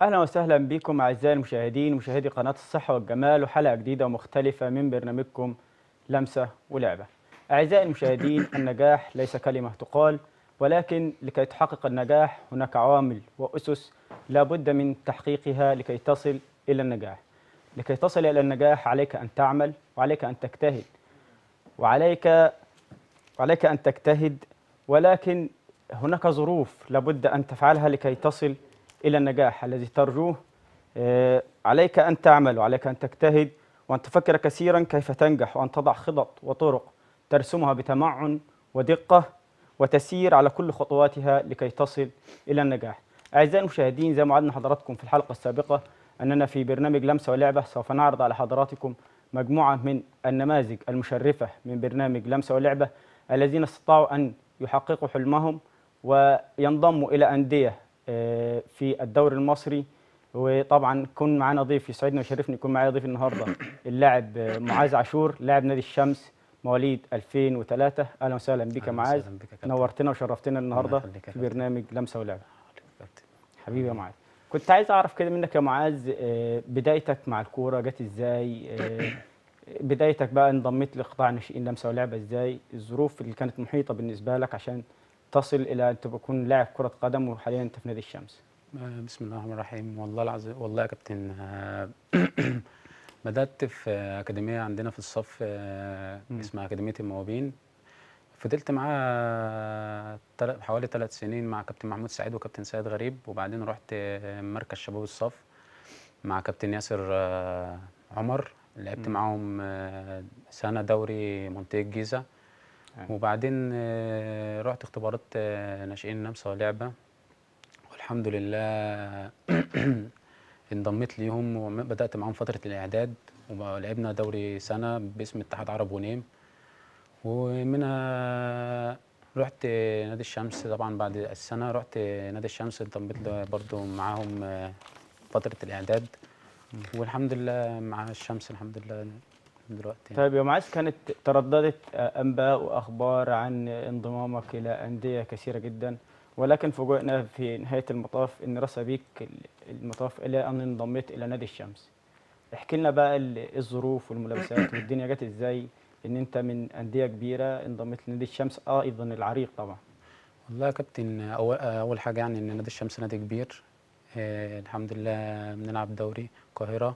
اهلا وسهلا بكم اعزائي المشاهدين مشاهدي قناه الصحه والجمال وحلقه جديده ومختلفه من برنامجكم لمسه ولعبه. اعزائي المشاهدين النجاح ليس كلمه تقال ولكن لكي تحقق النجاح هناك عوامل واسس لا بد من تحقيقها لكي تصل الى النجاح. لكي تصل الى النجاح عليك ان تعمل وعليك ان تجتهد وعليك وعليك ان تجتهد ولكن هناك ظروف لابد ان تفعلها لكي تصل الى النجاح الذي ترجوه آه، عليك ان تعمل وعليك ان تجتهد وان تفكر كثيرا كيف تنجح وان تضع خطط وطرق ترسمها بتمعن ودقه وتسير على كل خطواتها لكي تصل الى النجاح. اعزائي المشاهدين زي ما وعدنا حضراتكم في الحلقه السابقه اننا في برنامج لمسه ولعبه سوف نعرض على حضراتكم مجموعه من النماذج المشرفه من برنامج لمسه ولعبه الذين استطاعوا ان يحققوا حلمهم وينضموا الى انديه آه، في الدوري المصري وطبعا كن معانا ضيف يسعدني ويشرفني يكون معايا ضيف النهارده اللاعب آه، معاذ عاشور لاعب نادي الشمس مواليد 2003 اهلا وسهلا بك يا أهلاً معاذ وسهلاً بك يا كابتن. نورتنا وشرفتنا النهارده يخليك يا في كابتن. برنامج لمسه ولعبه كابتن. حبيبي يا معاذ كنت عايز اعرف كده منك يا معاذ آه، بدايتك مع الكوره جت ازاي آه، بدايتك بقى انضميت لقطاع ناشئين لمسه ولعبه ازاي الظروف اللي كانت محيطه بالنسبه لك عشان تصل الى ان تكون لاعب كره قدم وحاليا انت في نادي الشمس آه، بسم الله الرحمن الرحيم والله العظيم والله يا كابتن آه، بدأت في أكاديمية عندنا في الصف آه، مم. اسمها أكاديمية الموابين فضلت معاه تل- حوالي ثلاث سنين مع كابتن محمود سعيد وكابتن سيد غريب وبعدين رحت آه، مركز شباب الصف مع كابتن ياسر آه، عمر لعبت مم. معاهم آه، سنة دوري منطقة الجيزة أيوة. وبعدين آه، رحت اختبارات آه، ناشئين نمسا ولعبة والحمد لله انضميت ليهم وبدأت معاهم فترة الإعداد ولعبنا دوري سنة باسم اتحاد عرب ونيم ومنها رحت نادي الشمس طبعا بعد السنة رحت نادي الشمس انضميت ل- برضو معاهم آه، فترة الإعداد والحمد لله مع الشمس الحمد لله دلوقتي يعني. طيب يا معاذ كانت ترددت آه، انباء واخبار عن انضمامك الى انديه كثيره جدا ولكن فوجئنا في نهايه المطاف ان رسى بيك المطاف الى ان انضميت الى نادي الشمس احكي لنا بقى ال- الظروف والملابسات والدنيا جت ازاي ان انت من انديه كبيره انضميت لنادي الشمس اه ايضا العريق طبعا والله يا كابتن أول, أول حاجة يعني إن نادي الشمس نادي كبير آه الحمد لله بنلعب دوري القاهرة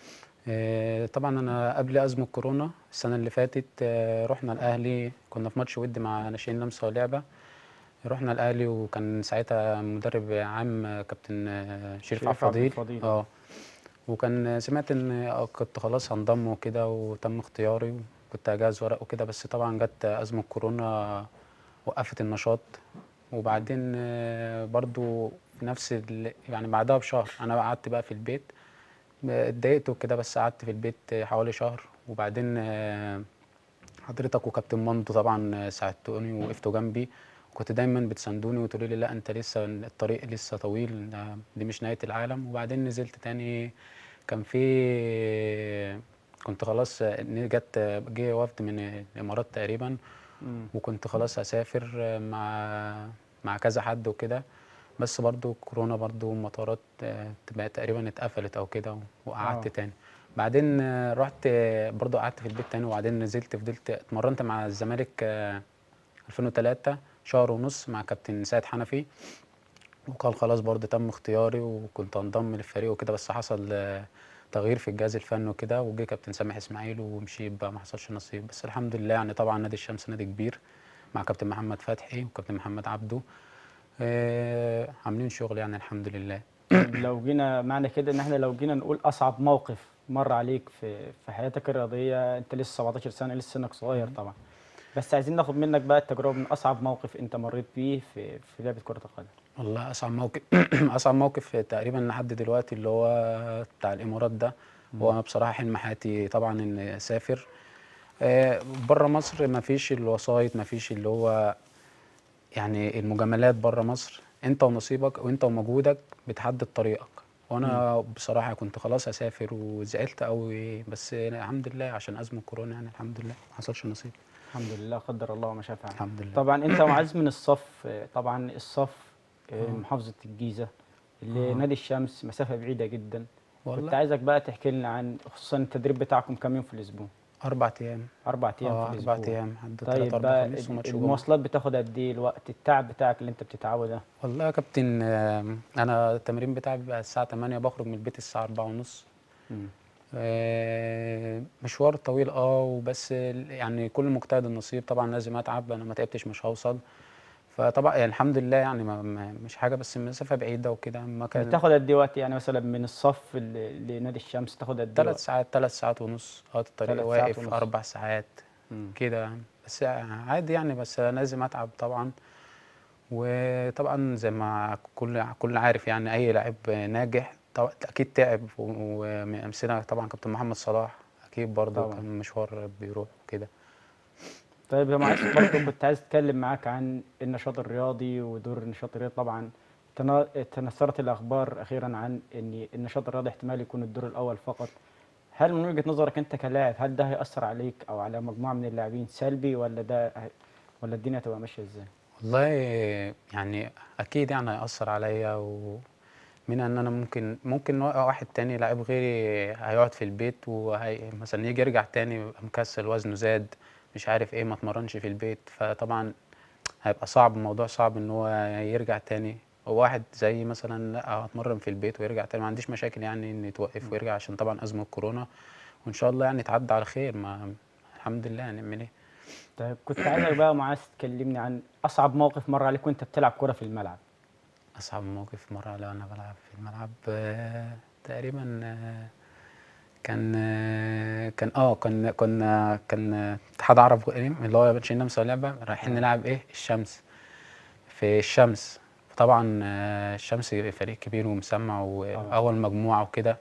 آه طبعا أنا قبل أزمة كورونا السنة اللي فاتت آه رحنا الأهلي كنا في ماتش ود مع ناشئين لمسة ولعبة رحنا الأهلي وكان ساعتها مدرب عام آه، كابتن آه، شريف شريف عبد عبد الفضيل الفضيل. اه وكان سمعت ان آه، كنت خلاص هنضم وكده وتم اختياري وكنت هجهز ورق وكده بس طبعا جت أزمة كورونا وقفت النشاط وبعدين آه، برضو في نفس ال... يعني بعدها بشهر انا قعدت بقى في البيت آه، اتضايقت وكده بس قعدت في البيت آه، حوالي شهر وبعدين آه، حضرتك وكابتن مندو طبعا آه، ساعدتوني ووقفتوا جنبي كنت دايما بتساندوني وتقولوا لي لا انت لسه الطريق لسه طويل آه، دي مش نهاية العالم وبعدين نزلت تاني كان في كنت خلاص آه، جت آه، جه وفد من الامارات تقريبا مم. وكنت خلاص هسافر آه، مع مع كذا حد وكده بس برضو كورونا برضو المطارات آه، تبقى تقريبا اتقفلت او كده وقعدت آه. تاني بعدين آه، رحت آه، برضو قعدت في البيت تاني وبعدين نزلت فضلت اتمرنت مع الزمالك آه، 2003 شهر ونص مع كابتن سيد حنفي وقال خلاص برضه تم اختياري وكنت انضم للفريق وكده بس حصل آه، تغيير في الجهاز الفني وكده وجه كابتن سامح اسماعيل ومشيت بقى ما حصلش نصيب بس الحمد لله يعني طبعا نادي الشمس نادي كبير مع كابتن محمد فتحي وكابتن محمد عبده آه عاملين شغل يعني الحمد لله لو جينا معنى كده ان احنا لو جينا نقول اصعب موقف مر عليك في في حياتك الرياضيه انت لسه 17 سنه لسه سنك صغير طبعا بس عايزين ناخد منك بقى التجربه من اصعب موقف انت مريت بيه في في لعبه كره القدم والله اصعب موقف اصعب موقف تقريبا لحد دلوقتي اللي هو بتاع الامارات ده هو انا بصراحه حلم حياتي طبعا ان اسافر بره مصر ما فيش الوسايط ما فيش اللي هو يعني المجاملات بره مصر انت ونصيبك وانت ومجهودك بتحدد طريقك وانا بصراحه كنت خلاص اسافر وزعلت قوي بس الحمد لله عشان ازمه كورونا يعني الحمد لله ما حصلش نصيب الحمد لله قدر الله ما شاء فعل الحمد لله طبعا انت معاذ من الصف طبعا الصف محافظه الجيزه لنادي الشمس مسافه بعيده جدا كنت والله عايزك بقى تحكي لنا عن خصوصا التدريب بتاعكم كم يوم في الاسبوع اربع ايام اربع ايام اه في الاسبوع اربع ايام لحد طيب تلات اربع بقى خميس وماتش جمعه المواصلات بتاخد قد ايه الوقت التعب بتاعك اللي انت بتتعبه ده والله يا كابتن آه، انا التمرين بتاعي بيبقى الساعه 8 بخرج من البيت الساعه 4 ونص مم. آه، مشوار طويل اه وبس ال- يعني كل مجتهد النصيب طبعا لازم اتعب انا ما تعبتش مش هوصل فطبعا يعني الحمد لله يعني ما ما- مش حاجه بس المسافه بعيده وكده ما كان بتاخد قد ايه وقت يعني مثلا من الصف ل- لنادي الشمس تاخد قد ايه ثلاث وقت؟ ساعات ثلاث ساعات ونص اه الطريق تلات ساعات واقف ونص. اربع ساعات مم. كده يعني بس عادي يعني بس لازم اتعب طبعا وطبعا زي ما كل كل عارف يعني اي لاعب ناجح طبعا اكيد تعب و- ومن امثله طبعا كابتن محمد صلاح اكيد برضه طبعا. كان مشوار بيروح وكده طيب يا معلش برضه كنت عايز اتكلم معاك عن النشاط الرياضي ودور النشاط الرياضي طبعا تنا- تنثرت الاخبار اخيرا عن ان النشاط الرياضي احتمال يكون الدور الاول فقط هل من وجهة نظرك انت كلاعب هل ده هيأثر عليك او على مجموعة من اللاعبين سلبي ولا ده هي- ولا الدنيا هتبقى ماشية ازاي؟ والله يعني اكيد يعني هيأثر عليا ومن ان انا ممكن ممكن واحد تاني لاعب غيري هيقعد في البيت وهي مثلا يجي يرجع تاني يبقى مكسل وزنه زاد مش عارف ايه ما اتمرنش في البيت فطبعا هيبقى صعب الموضوع صعب ان هو يرجع تاني وواحد زي مثلا لا اتمرن في البيت ويرجع تاني ما عنديش مشاكل يعني ان يتوقف ويرجع عشان طبعا ازمه كورونا وان شاء الله يعني تعدي على خير ما الحمد لله هنعمل ايه طيب كنت عايزك بقى يا معاذ تكلمني عن اصعب موقف مر عليك وانت بتلعب كرة في الملعب أصعب موقف مرة لو أنا بلعب في الملعب آه، تقريبا آه، كان آه، كان اه كان كنا كان آه، اتحاد عرب غريم اللي هو شلنا مسوي لعبة رايحين نلعب ايه الشمس في الشمس طبعا آه، الشمس فريق كبير ومسمع وأول مجموعة وكده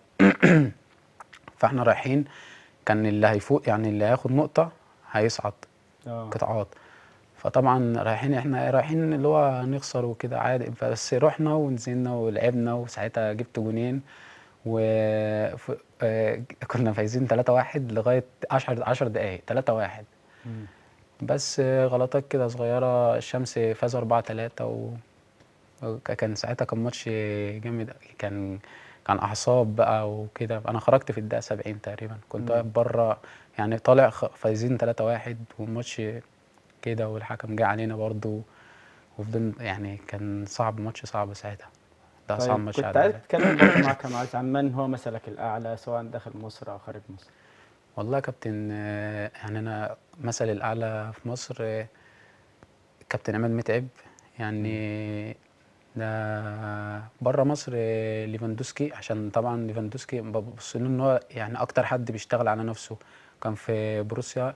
فاحنا رايحين كان اللي هيفوق يعني اللي هياخد نقطة هيصعد اه قطاعات فطبعا رايحين احنا رايحين اللي هو نخسر وكده عادي بس رحنا ونزلنا ولعبنا وساعتها جبت جونين و ف... آه، كنا فايزين 3-1 لغايه 10 10 دقائق 3-1 مم. بس آه، غلطات كده صغيره الشمس فاز 4-3 و... وكان ساعتها كان ماتش جامد كان كان اعصاب بقى وكده انا خرجت في الدقيقه 70 تقريبا كنت مم. واقف بره يعني طالع خ- فايزين 3-1 والماتش كده والحكم جه علينا برضو وفضل يعني كان صعب ماتش صعب ساعتها ده اصعب طيب ماتش كنت عدى عايز عليا. اتكلم برضه معاك يا معاذ عن من هو مثلك الاعلى سواء داخل مصر او خارج مصر والله يا كابتن آه، يعني انا مثل الاعلى في مصر آه، كابتن عماد متعب يعني ده بره مصر آه، ليفاندوسكي عشان طبعا ليفاندوسكي ببص له ان هو يعني اكتر حد بيشتغل على نفسه كان في بروسيا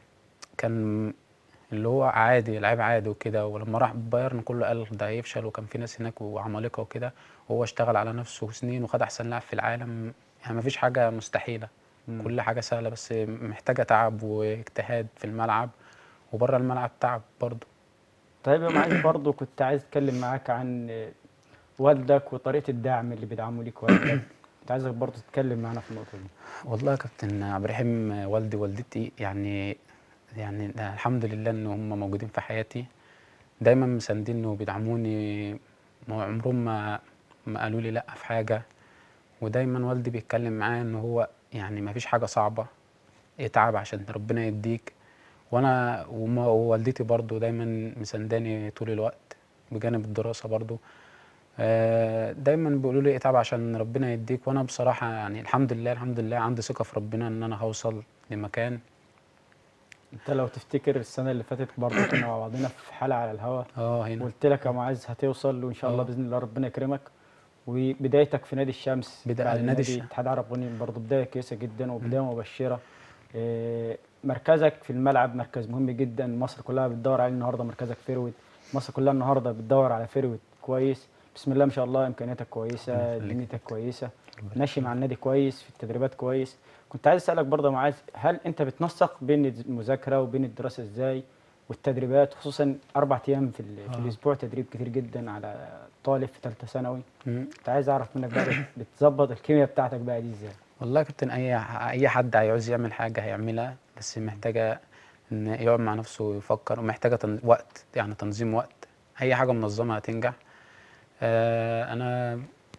كان اللي هو عادي لعيب عادي وكده ولما راح بايرن كله قال ده هيفشل وكان في ناس هناك وعمالقه وكده وهو اشتغل على نفسه سنين وخد احسن لاعب في العالم يعني مفيش حاجه مستحيله مم. كل حاجه سهله بس محتاجه تعب واجتهاد في الملعب وبره الملعب تعب برضه طيب يا معاذ برضه كنت عايز اتكلم معاك عن آه، والدك وطريقة الدعم اللي بيدعموا ليك والدك كنت عايزك برضه تتكلم معانا في النقطة دي والله يا كابتن عبد الرحيم والدي والدتي يعني يعني ده الحمد لله ان هم موجودين في حياتي دايما مسانديني وبيدعموني ما عمرهم ما ما قالوا لي لا في حاجه ودايما والدي بيتكلم معايا ان هو يعني ما فيش حاجه صعبه اتعب عشان ربنا يديك وانا وما- ووالدتي برضو دايما مسانداني طول الوقت بجانب الدراسه برضو آه، دايما بيقولوا لي اتعب عشان ربنا يديك وانا بصراحه يعني الحمد لله الحمد لله عندي ثقه في ربنا ان انا هوصل لمكان انت لو تفتكر السنة اللي فاتت برضه كنا مع بعضنا في حلقة على الهوا اه هنا وقلت لك يا معاذ هتوصل وان شاء الله آه. باذن الله ربنا يكرمك وبدايتك في نادي الشمس بدا- بعد نادي نادي الش- اتحاد عرب غنيم برضه بدايه كويسه جدا وبدايه مبشره إيه، مركزك في الملعب مركز مهم جدا مصر كلها بتدور عليه النهارده مركزك فيرويد مصر كلها النهارده بتدور على فيرويد كويس بسم الله ما شاء الله امكانياتك كويسه ربنا يخليك. دنيتك كويسه ماشي مع النادي كويس في التدريبات كويس كنت عايز اسالك برضه يا معاذ هل انت بتنسق بين المذاكره وبين الدراسه ازاي والتدريبات خصوصا اربع ايام في, ال- في آه. الاسبوع تدريب كتير جدا على طالب في ثالثه ثانوي مم. كنت عايز اعرف منك بقى بت- بتظبط الكيمياء بتاعتك بقى دي ازاي والله يا كابتن اي اي حد هيعوز يعمل حاجه هيعملها بس محتاجه ان يقعد مع نفسه ويفكر ومحتاجه تن... وقت يعني تنظيم وقت اي حاجه منظمه هتنجح آه انا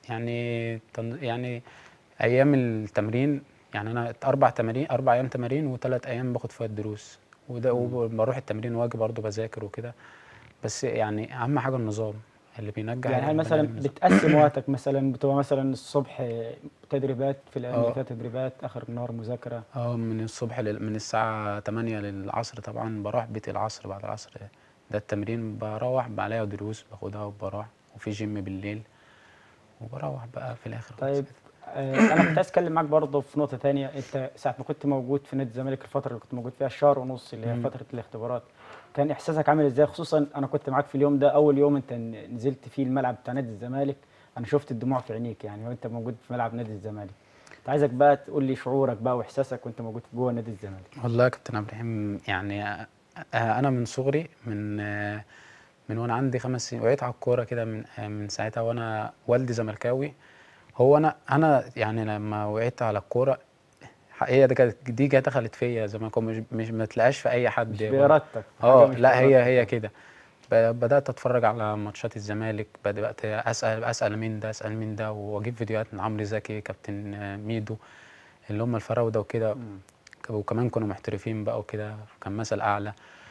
يعني تن- يعني ايام التمرين يعني انا اربع تمارين اربع ايام تمارين وثلاث ايام باخد فيها الدروس وده وبروح التمرين واجي برضه بذاكر وكده بس يعني اهم حاجه النظام اللي بينجح يعني هل البني مثلا آدم النظام. بتقسم وقتك مثلا بتبقى مثلا الصبح تدريبات في الايام اللي آه. فيها تدريبات اخر النهار مذاكره اه من الصبح لل... من الساعة 8 للعصر طبعا بروح بيتي العصر بعد العصر ده التمرين بروح عليا دروس باخدها وبروح وفي جيم بالليل وبروح بقى في الآخر خالص طيب كده. آه، انا كنت عايز اتكلم معاك برضه في نقطه تانية انت ساعه ما كنت موجود في نادي الزمالك الفتره اللي كنت موجود فيها الشهر ونص اللي هي مم. فتره الاختبارات كان احساسك عامل ازاي خصوصا انا كنت معاك في اليوم ده اول يوم انت ن- نزلت فيه الملعب بتاع نادي الزمالك انا شفت الدموع في عينيك يعني وانت موجود في ملعب نادي الزمالك كنت عايزك بقى تقول لي شعورك بقى واحساسك وانت موجود جوه نادي الزمالك والله يا كابتن عبد الرحيم يعني آه، آه، أنا من صغري من آه، من وأنا عندي خمس سنين وقعت على الكورة كده من آه، من ساعتها وأنا والدي زملكاوي هو أنا أنا يعني لما وقعت على الكورة هي دي كانت دي جت دخلت فيا زي ما يكون مش مش ما تلاقاش في أي حد مش برضه. بارادتك اه حاجة مش لا هي بإرادتك. هي كده ب- بدات اتفرج على ماتشات الزمالك بدات اسال اسال مين ده اسال مين ده واجيب فيديوهات من عمرو زكي كابتن آه، ميدو اللي هم الفراوده وكده مم. وكمان كانوا محترفين بقى وكده كان مثل اعلى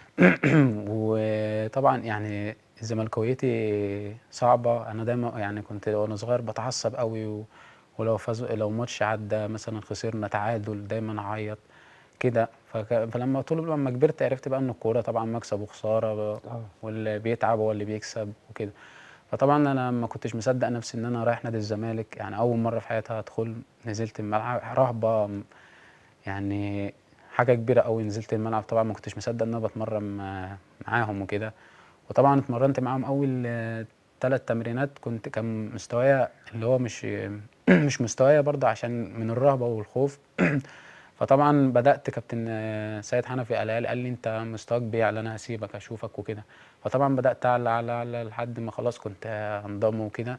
وطبعا يعني زملكاويتي صعبه انا دايما يعني كنت وانا صغير بتعصب قوي و... ولو فاز لو ماتش عدى مثلا خسرنا تعادل دايما اعيط كده فك... فلما طول لما كبرت عرفت بقى ان الكوره طبعا مكسب وخساره اه واللي بيتعب هو اللي بيكسب وكده فطبعا انا ما كنتش مصدق نفسي ان انا رايح نادي الزمالك يعني اول مره في حياتي ادخل نزلت الملعب رهبه م- يعني حاجه كبيره قوي نزلت الملعب طبعا ما كنتش مصدق ان انا بتمرن مع- معاهم وكده وطبعا اتمرنت معاهم اول ثلاث تمرينات كنت كان مستوايا اللي هو مش مش مستوايا برضه عشان من الرهبه والخوف فطبعا بدات كابتن آه، سيد حنفي قال لي قال لي انت مستواك بيعلى انا هسيبك اشوفك وكده فطبعا بدات اعلى اعلى اعلى لحد ما خلاص كنت آه، هنضم وكده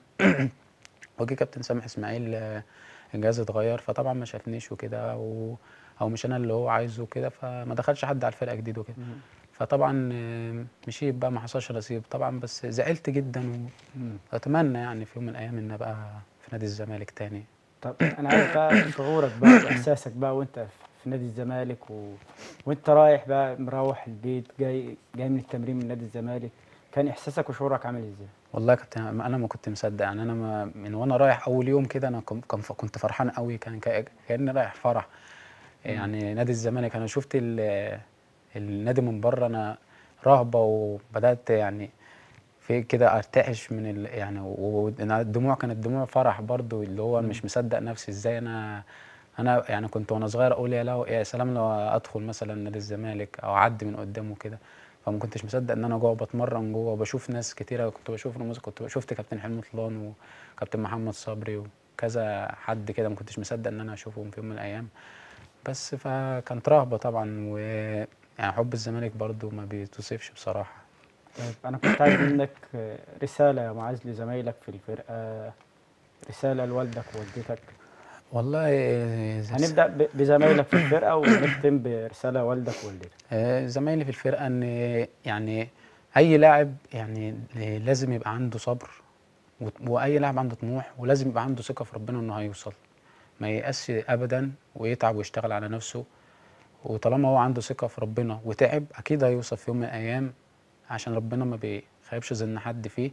وجي كابتن سامح اسماعيل آه، الجهاز اتغير فطبعا ما شافنيش وكده و... او مش انا اللي هو عايزه وكده فما دخلش حد على الفرقه جديد وكده مم. فطبعا آه، مشيت بقى ما حصلش نصيب طبعا بس زعلت جدا مم. واتمنى يعني في يوم من الايام ان ابقى في نادي الزمالك تاني طب انا عايز بقى شعورك بقى واحساسك بقى وانت في نادي الزمالك و... وانت رايح بقى مروح البيت جاي جاي من التمرين من نادي الزمالك كان احساسك وشعورك عامل ازاي؟ والله يا كابتن انا ما كنت مصدق يعني انا ما من وانا رايح اول يوم كده انا كم- كان ف- كنت فرحان قوي كان كا- كاني رايح فرح يعني نادي الزمالك انا شفت ال- النادي من بره انا رهبه وبدات يعني في كده ارتعش من ال يعني والدموع كانت دموع فرح برضو اللي هو مش مصدق نفسي ازاي انا انا يعني كنت وانا صغير اقول يا لو يا سلام لو ادخل مثلا نادي الزمالك او اعدي من قدامه كده فما كنتش مصدق ان انا جوه بتمرن جوه وبشوف ناس كتيره كنت بشوف رموز كنت شفت كابتن حلمي طلان وكابتن محمد صبري وكذا حد كده ما كنتش مصدق ان انا اشوفهم في يوم من الايام بس فكانت رهبه طبعا و يعني حب الزمالك برضو ما بيتوصفش بصراحه طيب انا كنت عايز منك رساله يا معاذ لزمايلك في الفرقه رساله لوالدك ووالدتك والله هنبدا ب- بزمايلك في الفرقه ونختم برساله والدك ووالدتك آه، زمايلي في الفرقة إن يعني أي لاعب يعني لازم يبقى عنده صبر وت- وأي لاعب عنده طموح ولازم يبقى عنده ثقة في ربنا إنه هيوصل ما ييأسش أبدا ويتعب ويشتغل على نفسه وطالما هو عنده ثقة في ربنا وتعب أكيد هيوصل في يوم من الأيام عشان ربنا ما بيخيبش ظن حد فيه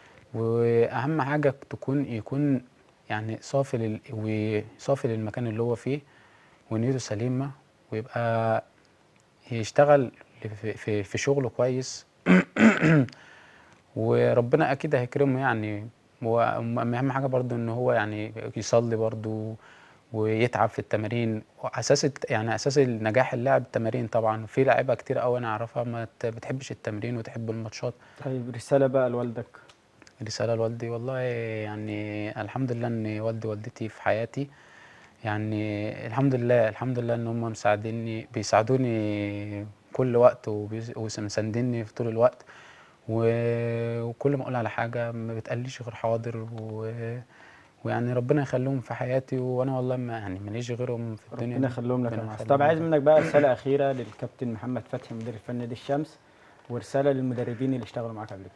وأهم حاجة تكون يكون يعني صافي لل... وصافي للمكان اللي هو فيه ونيته سليمة ويبقى يشتغل في, في, في شغله كويس وربنا اكيد هيكرمه يعني واهم حاجه برضو ان هو يعني يصلي برضو ويتعب في التمارين واساس الت- يعني اساس النجاح اللاعب التمارين طبعا في لعيبه كتير قوي انا اعرفها ما ت- بتحبش التمرين وتحب الماتشات طيب رساله بقى لوالدك رسالة لوالدي والله يعني الحمد لله ان والدي ووالدتي في حياتي يعني الحمد لله الحمد لله ان هم مساعديني بيساعدوني كل وقت وبيس- ومسانديني في طول الوقت و- وكل ما اقول على حاجة ما بتقليش غير حاضر و... ويعني ربنا يخليهم في حياتي وانا والله ما يعني ماليش غيرهم في الدنيا ربنا دي. يخليهم لك يا ربنا معاذ يخليهم طب عايز لك. منك بقى رساله اخيره للكابتن محمد فتحي مدير الفني نادي الشمس ورساله للمدربين اللي اشتغلوا معاك قبل كده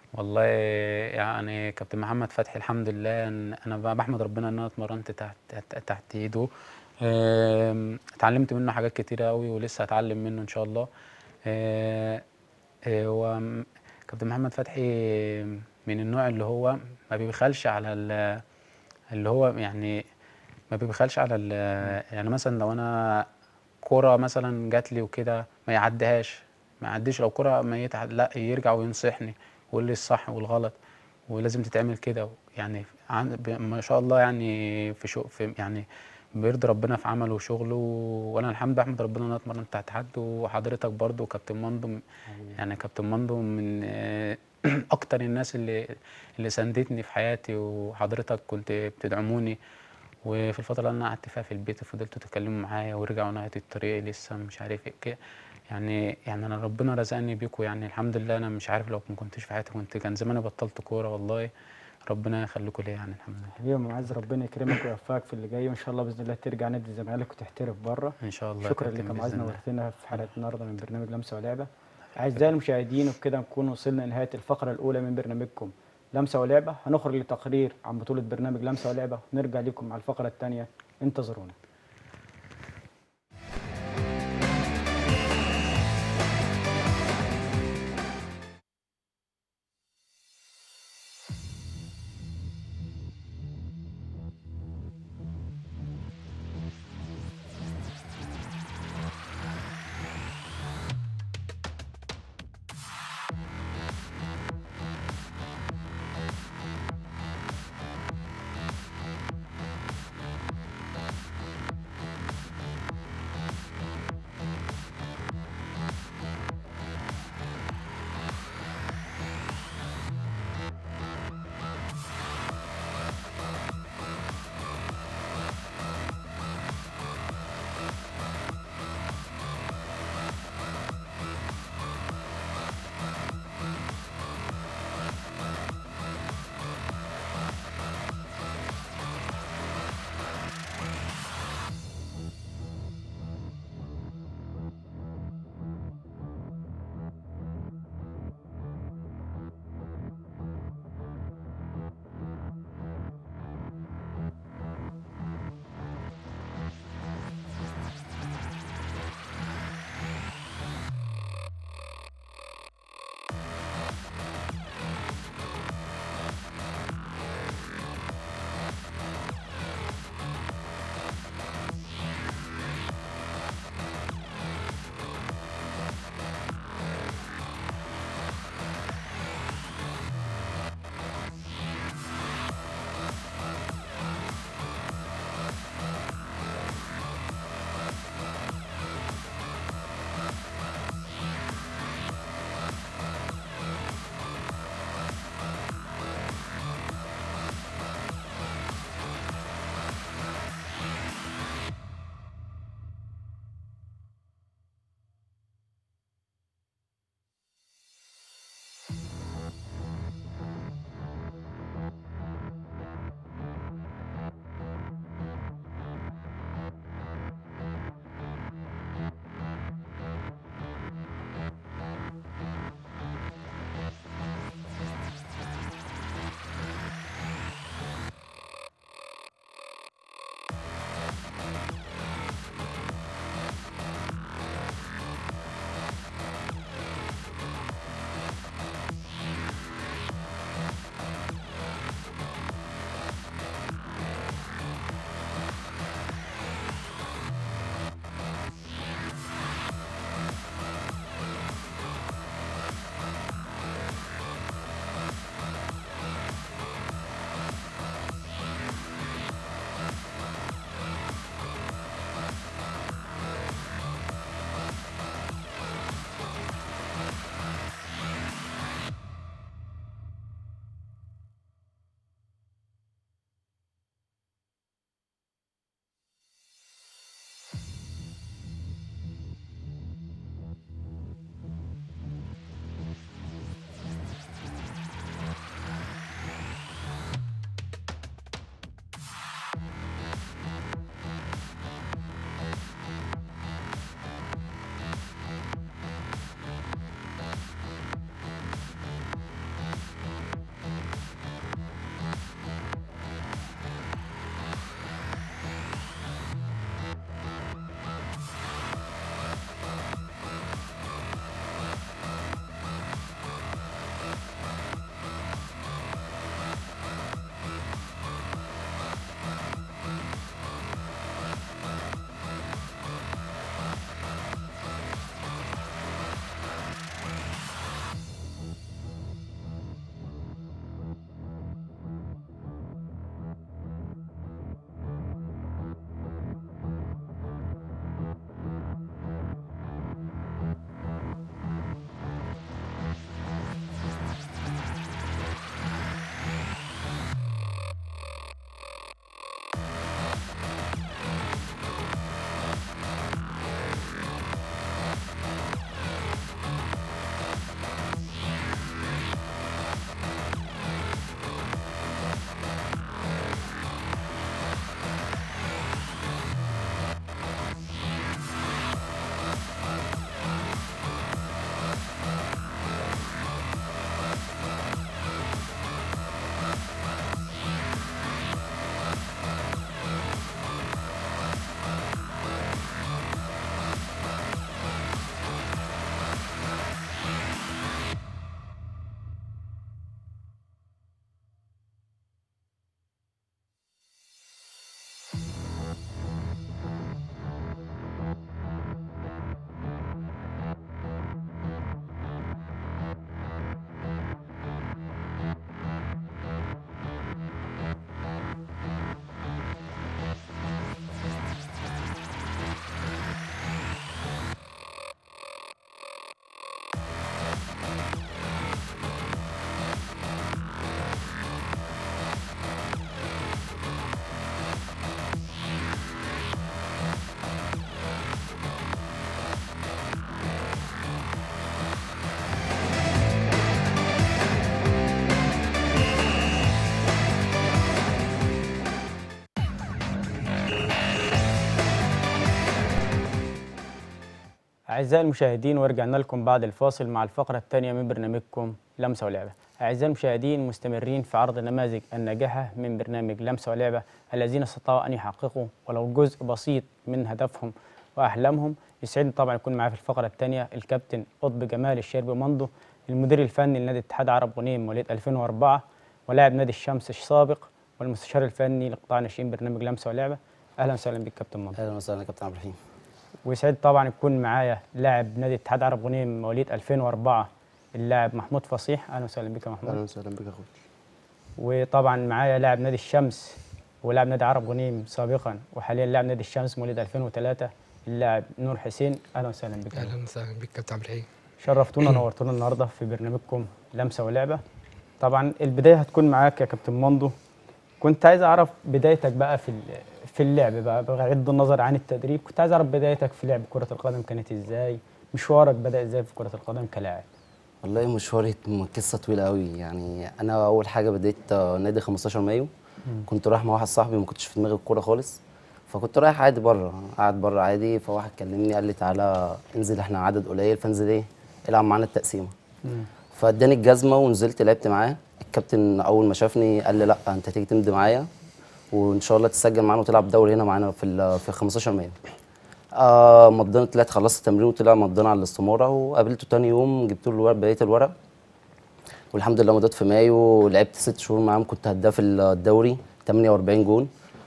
والله يعني كابتن محمد فتحي الحمد لله إن انا ب- بحمد ربنا ان انا اتمرنت تحت تحت, تحت ايده آم، اتعلمت منه حاجات كتيره قوي ولسه هتعلم منه ان شاء الله آه، آه، هو م- كابتن محمد فتحي من النوع اللي هو ما بيبخلش على ال- اللي هو يعني ما بيبخلش على ال- يعني مثلا لو انا كرة مثلا جات لي وكده ما يعديهاش ما يعديش لو كرة ميتة لا يرجع وينصحني ويقول لي الصح والغلط ولازم تتعمل كده يعني عن- ب- ما شاء الله يعني في شو في يعني بيرضي ربنا في عمله وشغله وانا الحمد لله احمد ربنا ان انا اتمرنت تحت حد وحضرتك برضو كابتن مندو يعني كابتن مندو من آه، اكتر الناس اللي اللي ساندتني في حياتي وحضرتك كنت بتدعموني وفي الفترة اللي أنا قعدت فيها في البيت فضلتوا تتكلموا معايا ورجعوا نهاية الطريق لسه مش عارف ايه كده يعني يعني أنا ربنا رزقني بيكوا يعني الحمد لله أنا مش عارف لو ما كنتش في حياتي كنت كان زماني بطلت كورة والله ربنا يخليكوا ليا يعني الحمد لله حبيبي يا معز ربنا يكرمك ويوفقك في اللي جاي وان شاء الله باذن الله ترجع نادي الزمالك وتحترف بره إن شاء الله يا شكرا كابتن لك يا بإذن معز الله. نورتنا في حلقه النهارده من برنامج لمسه ولعبه اعزائي المشاهدين وبكده نكون وصلنا لنهايه الفقره الاولى من برنامجكم لمسه ولعبه هنخرج لتقرير عن بطوله برنامج لمسه ولعبه ونرجع لكم مع الفقره الثانيه انتظرونا أعزائي المشاهدين ورجعنا لكم بعد الفاصل مع الفقرة الثانية من برنامجكم لمسة ولعبة أعزائي المشاهدين مستمرين في عرض نماذج الناجحة من برنامج لمسة ولعبة الذين استطاعوا أن يحققوا ولو جزء بسيط من هدفهم وأحلامهم يسعدني طبعا يكون معايا في الفقرة الثانية الكابتن قطب جمال الشربي مندو المدير الفني لنادي اتحاد عرب غنيم مواليد 2004 ولاعب نادي الشمس السابق والمستشار الفني لقطاع ناشئين برنامج لمسة ولعبة أهلا وسهلا بك كابتن مندو اهلا وسهلا كابتن عبد الرحيم ويسعد طبعا يكون معايا لاعب نادي اتحاد عرب غنيم مواليد 2004 اللاعب محمود فصيح اهلا وسهلا بك يا محمود اهلا وسهلا بك يا اخوي وطبعا معايا لاعب نادي الشمس ولاعب نادي عرب غنيم سابقا وحاليا لاعب نادي الشمس مواليد 2003 اللاعب نور حسين اهلا وسهلا بك اهلا وسهلا بك كابتن عبد الحليم شرفتونا ونورتونا النهارده في برنامجكم لمسه ولعبه طبعا البدايه هتكون معاك يا كابتن مندو كنت عايز اعرف بدايتك بقى في ال- في اللعب بقى بغض النظر عن التدريب كنت عايز اعرف بدايتك في لعب كره القدم كانت ازاي مشوارك بدا ازاي في كره القدم كلاعب والله مشواري م- قصه طويله قوي يعني انا اول حاجه بديت آه، نادي 15 مايو كنت رايح مع واحد صاحبي ما كنتش في دماغي الكوره خالص فكنت رايح عادي بره قاعد بره عادي فواحد كلمني قال لي تعالى انزل احنا عدد قليل فانزل ايه العب معانا التقسيمه فاداني الجزمه ونزلت لعبت معاه الكابتن اول ما شافني قال لي لا انت تيجي تمضي معايا وان شاء الله تسجل معانا وتلعب دوري هنا معانا في ال- في 15 مايو آه مضينا طلعت خلصت التمرين وطلع مضينا على الاستماره وقابلته تاني يوم جبت له الورق بقيه الورق والحمد لله مضيت في مايو لعبت ست شهور معاهم كنت هداف الدوري 48 جون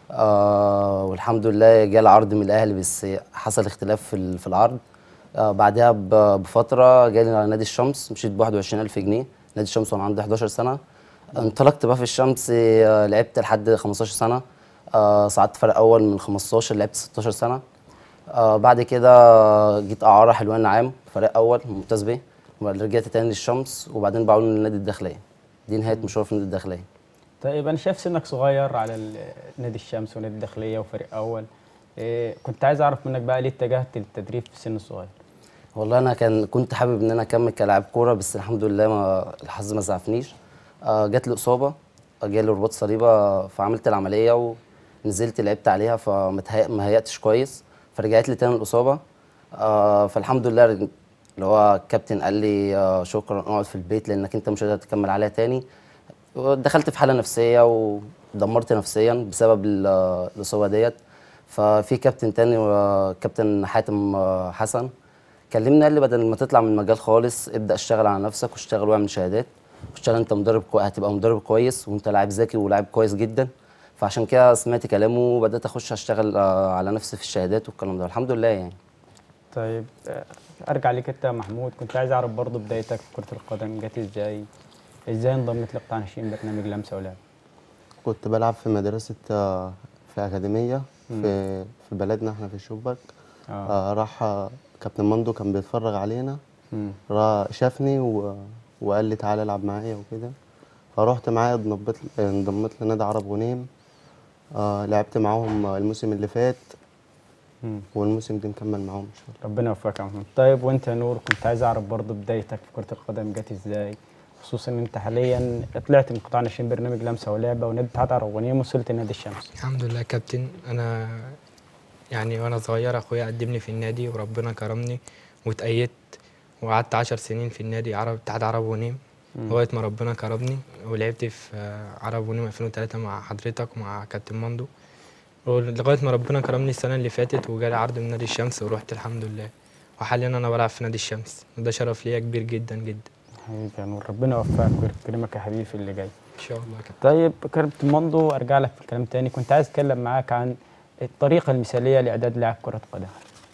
آه والحمد لله جه العرض من الاهلي بس حصل اختلاف في ال- في العرض آه بعدها ب- بفتره جالي على نادي الشمس مشيت ب 21000 جنيه نادي الشمس وانا عندي 11 سنه انطلقت بقى في الشمس آه لعبت لحد 15 سنه آه صعدت فرق اول من 15 لعبت 16 سنه آه بعد كده جيت اعاره حلوان عام فريق اول ممتاز بيه وبعد رجعت تاني للشمس وبعدين باعوني للنادي الداخليه دي نهايه مشوار في النادي الداخليه طيب انا شايف سنك صغير على ال- نادي الشمس ونادي الداخليه وفريق اول إيه كنت عايز اعرف منك بقى ليه اتجهت للتدريب في السن الصغير والله انا كان كنت حابب ان انا اكمل كلاعب كوره بس الحمد لله ما الحظ ما زعفنيش آه جات لي اصابه جالي رباط صليبه فعملت العمليه ونزلت لعبت عليها فما تهيأ- ما هيأتش كويس فرجعت لي تاني الاصابه آه فالحمد لله رج- اللي هو الكابتن قال لي آه شكرا اقعد في البيت لانك انت مش هتقدر تكمل عليها تاني دخلت في حاله نفسيه ودمرت نفسيا بسبب ال- الاصابه ديت ففي كابتن تاني آه، كابتن حاتم آه، حسن كلمني قال لي بدل ما تطلع من المجال خالص ابدا اشتغل على نفسك واشتغل واعمل شهادات واشتغل انت مدرب كوي... هتبقى مدرب كويس وانت لاعب ذكي ولاعب كويس جدا فعشان كده سمعت كلامه وبدات اخش اشتغل آه، على نفسي في الشهادات والكلام ده الحمد لله يعني طيب آه، ارجع ليك انت يا محمود كنت عايز اعرف برضه بدايتك في كره القدم جت ازاي ازاي انضميت لقطاع ناشئين برنامج لمسه ولعب كنت بلعب في مدرسة آه، في أكاديمية في في بلدنا احنا في الشبك اه آه راح آه، كابتن مندو كان بيتفرج علينا مم. را شافني و... وقال لي تعالى العب معايا وكده فروحت معاه انضميت انضميت لنادي عرب غنيم آه لعبت معاهم الموسم اللي فات مم. والموسم ده مكمل معاهم ان شاء الله ربنا يوفقك يا محمود طيب وانت يا نور كنت عايز اعرف برضه بدايتك في كره القدم جت ازاي خصوصا ان انت حاليا طلعت من قطاع ناشئين برنامج لمسه ولعبه ونادي اتحاد عرب غنيم وصلت نادي الشمس الحمد لله كابتن انا يعني وانا صغير اخويا قدمني في النادي وربنا كرمني واتأيدت وقعدت عشر سنين في النادي عرب اتحاد عرب ونيم لغايه ما ربنا كرمني ولعبت في آه، عرب ونيم 2003 مع حضرتك ومع كابتن مندو ولغايه ما ربنا كرمني السنه اللي فاتت وجالي عرض من نادي الشمس ورحت الحمد لله وحاليا انا بلعب في نادي الشمس وده شرف ليا كبير جدا جدا حبيبي يا نور ربنا يوفقك ويكرمك يا حبيبي في اللي جاي ان شاء الله كابتن طيب كابتن مندو ارجع لك في الكلام تاني كنت عايز اتكلم معاك عن الطريقه المثاليه لاعداد لاعب كره قدم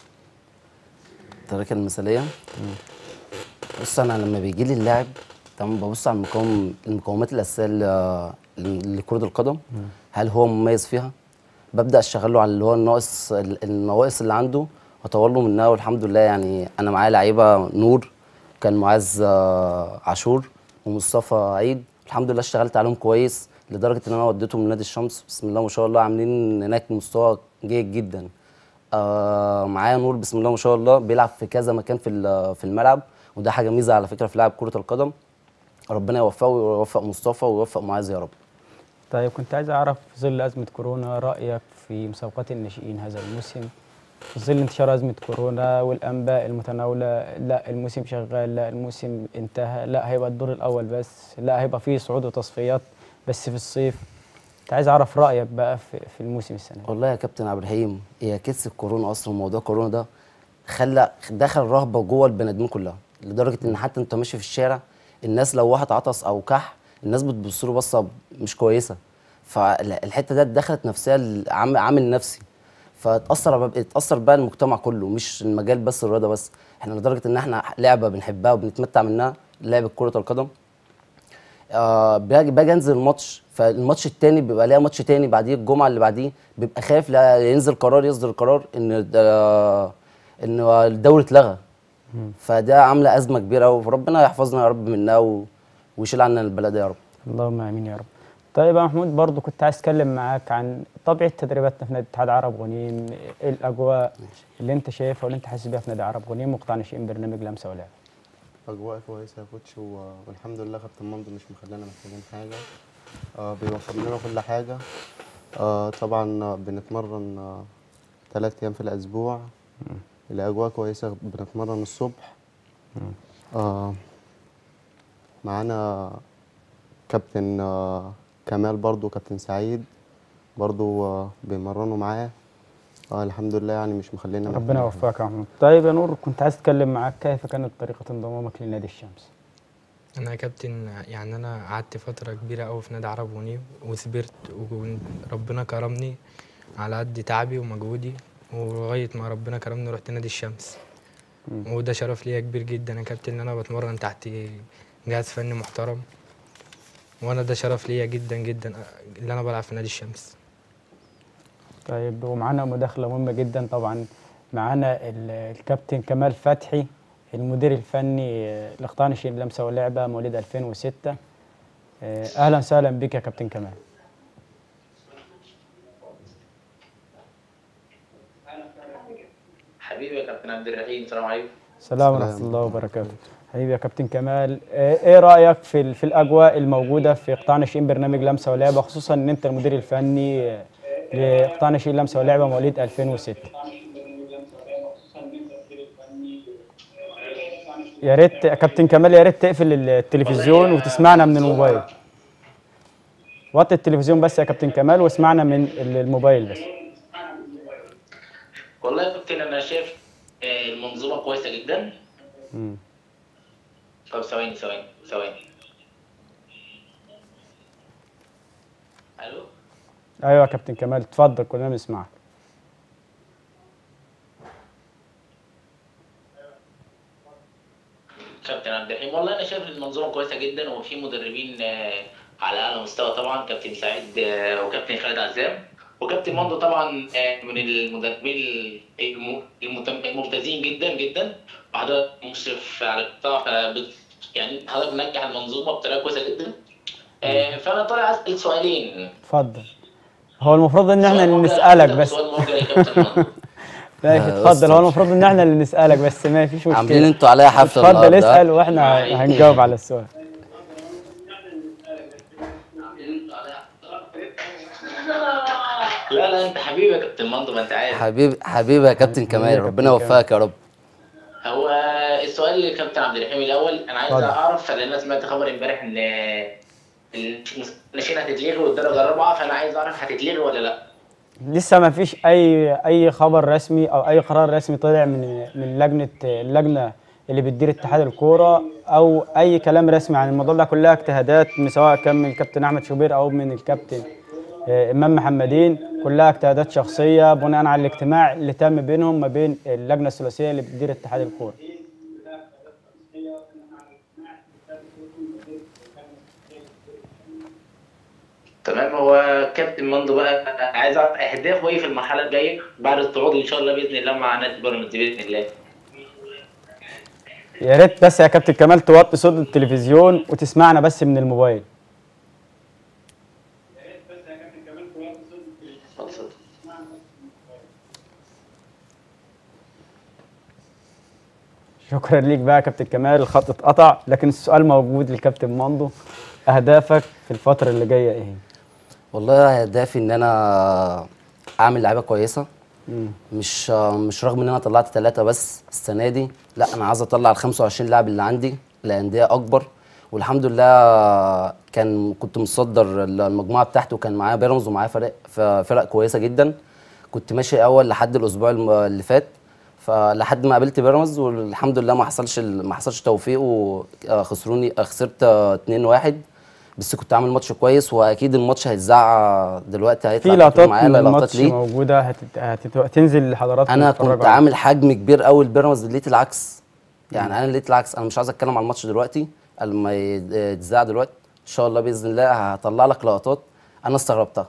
الطريقه المثاليه بص انا لما بيجي لي اللاعب تمام ببص على المقاوم المقومات الاساسيه ل- ل- لكره القدم هل هو مميز فيها ببدا اشتغل له على اللي هو الناقص ال- النواقص اللي عنده واطور له منها والحمد لله يعني انا معايا لعيبه نور كان معاذ آه، عاشور ومصطفى عيد الحمد لله اشتغلت عليهم كويس لدرجه ان انا وديتهم لنادي الشمس بسم الله ما شاء الله عاملين هناك مستوى جيد جدا آه معايا نور بسم الله ما شاء الله بيلعب في كذا مكان في ال- في الملعب وده حاجه ميزه على فكره في لاعب كره القدم ربنا يوفقه ويوفق مصطفى ويوفق معاذ يا رب طيب كنت عايز اعرف في ظل ازمه كورونا رايك في مسابقات الناشئين هذا الموسم في ظل انتشار ازمه كورونا والانباء المتناوله لا الموسم شغال لا الموسم انتهى لا هيبقى الدور الاول بس لا هيبقى فيه صعود وتصفيات بس في الصيف كنت عايز اعرف رايك بقى في, في الموسم السنه دي. والله يا كابتن عبد الرحيم هي كيس الكورونا اصلا موضوع كورونا ده خلى دخل رهبه جوه البني ادمين كلها لدرجه ان حتى انت ماشي في الشارع الناس لو واحد عطس او كح الناس بتبص له بصه مش كويسه فالحته ده دخلت نفسها العامل عامل نفسي فتاثر اتاثر بقى المجتمع كله مش المجال بس الرياضه بس احنا لدرجه ان احنا لعبه بنحبها وبنتمتع منها لعبه كره القدم آه باجي باجي انزل الماتش فالماتش التاني بيبقى ليا ماتش تاني بعديه الجمعه اللي بعديه بيبقى خايف لا ينزل قرار يصدر قرار ان آه ان الدوري اتلغى فده عامله ازمه كبيره قوي فربنا يحفظنا يا رب منها و... ويشيل عنا البلد يا رب اللهم امين يا رب طيب يا محمود برضو كنت عايز اتكلم معاك عن طبيعه تدريباتنا في نادي اتحاد عرب غنيم ايه الاجواء اللي انت شايفها واللي انت حاسس بيها في نادي عرب غنيم وقطاع ناشئين برنامج لمسه ولعب اجواء كويسه يا كوتش و- والحمد لله كابتن مندو مش مخلينا محتاجين حاجه آه بيوفر لنا كل حاجه آه طبعا آه، بنتمرن آه ثلاث ايام في الاسبوع الاجواء كويسه بنتمرن الصبح آه معانا كابتن آه كمال برضو كابتن سعيد برضو آه بيمرنوا معاه آه الحمد لله يعني مش مخلينا ربنا محتاجين حاجة. يوفقك يا محمود طيب يا نور كنت عايز اتكلم معاك كيف كانت طريقه انضمامك لنادي الشمس انا يا كابتن يعني انا قعدت فتره كبيره قوي في نادي عرب ونيف وصبرت وربنا كرمني على قد تعبي ومجهودي ولغايه ما ربنا كرمني رحت نادي الشمس وده شرف ليا كبير جدا يا كابتن ان انا بتمرن تحت جهاز فني محترم وانا ده شرف ليا جدا جدا اللي انا بلعب في نادي الشمس طيب ومعانا مداخلة مهمة جدا طبعا معانا ال- الكابتن كمال فتحي المدير الفني آه، لقطاع ناشئين لمسة ولعبة مواليد 2006 آه، أهلا وسهلا بك يا كابتن كمال حبيبي يا كابتن عبد الرحيم السلام عليكم السلام سلام. ورحمة الله وبركاته حبيبي يا كابتن كمال آه، ايه رأيك في ال- في الأجواء الموجودة في قطاع ناشئين برنامج لمسة ولعبة خصوصا ان انت المدير الفني آه، لقطاع ناشئين لمسة ولعبة مواليد 2006 يا ريت يا كابتن كمال يا ريت تقفل التلفزيون وتسمعنا من الموبايل وطي التلفزيون بس يا كابتن كمال واسمعنا من ال- الموبايل بس والله يا كابتن انا شايف آه، المنظومه كويسه جدا مم. طب ثواني ثواني ثواني الو ايوه يا كابتن كمال اتفضل كلنا بنسمعك كابتن عبد الرحيم والله انا شايف المنظومه كويسه جدا وفي مدربين آه، على اعلى مستوى طبعا كابتن سعيد آه، وكابتن خالد عزام وكابتن مندو طبعا آه، من المدربين الم- المت- الممتازين جدا جدا وحضرتك مشرف على القطاع فبت- يعني حضرتك منجح المنظومه بطريقه كويسه جدا آه، فانا طالع اسال سؤالين اتفضل هو المفروض ان احنا سؤال اللي موجه نسالك لحضرتك بس وسؤال موجه لكابتن مندو ماشي آه، اتفضل أستاذ. هو المفروض ان احنا اللي نسالك بس ما فيش مشكله عاملين انتوا عليا حفله اتفضل النهاردة. اسال واحنا هنجاوب على السؤال لا لا انت حبيبي يا كابتن مندو ما انت عارف حبيب حبيبي يا كابتن حبيبي يا كمال كابتن ربنا كمال. يوفقك يا رب هو السؤال للكابتن عبد الرحيم الاول انا عايز اتفضل. اعرف لان انا سمعت خبر امبارح ان الناشئين هتتلغي والدرجه الرابعه فانا عايز اعرف هتتلغي ولا لا لسه ما فيش اي اي خبر رسمي او اي قرار رسمي طلع من من لجنه اللجنه اللي بتدير اتحاد الكوره او اي كلام رسمي عن الموضوع ده كلها اجتهادات من سواء كان من الكابتن احمد شوبير او من الكابتن آه، امام محمدين كلها اجتهادات شخصيه بناء على الاجتماع اللي تم بينهم ما بين اللجنه الثلاثيه اللي بتدير اتحاد الكوره تمام هو كابتن مندو بقى عايز اعرف اهدافه ايه في المرحله الجايه بعد الصعود ان شاء الله باذن الله مع نادي بيراميدز باذن الله يا ريت بس يا كابتن كمال توطي صوت التلفزيون وتسمعنا بس من الموبايل اتفضل. شكرا ليك بقى يا كابتن كمال الخط اتقطع لكن السؤال موجود للكابتن ماندو اهدافك في الفتره اللي جايه ايه والله هدفي ان انا اعمل لعيبه كويسه مش مش رغم ان انا طلعت ثلاثة بس السنة دي لا انا عايز اطلع ال 25 لاعب اللي عندي لأندية اكبر والحمد لله كان كنت مصدر المجموعة بتاعتي وكان معايا بيراميدز ومعايا فرق فرق كويسة جدا كنت ماشي اول لحد الاسبوع الم- اللي فات فلحد ما قابلت بيراميدز والحمد لله ما حصلش ال- ما حصلش توفيق وخسروني خسرت 2-1 بس كنت عامل ماتش كويس واكيد الماتش هيتذاع دلوقتي هيطلع في تكون لقطات معايا من لقطات الماتش ليه موجوده هتت... هتت... هتنزل لحضراتكم انا تتفرجوا كنت عليها. عامل حجم كبير قوي لبيراميدز لقيت العكس يعني انا لقيت العكس انا مش عايز اتكلم على الماتش دلوقتي لما يتذاع دلوقتي ان شاء الله باذن الله هطلع لك لقطات انا استغربتها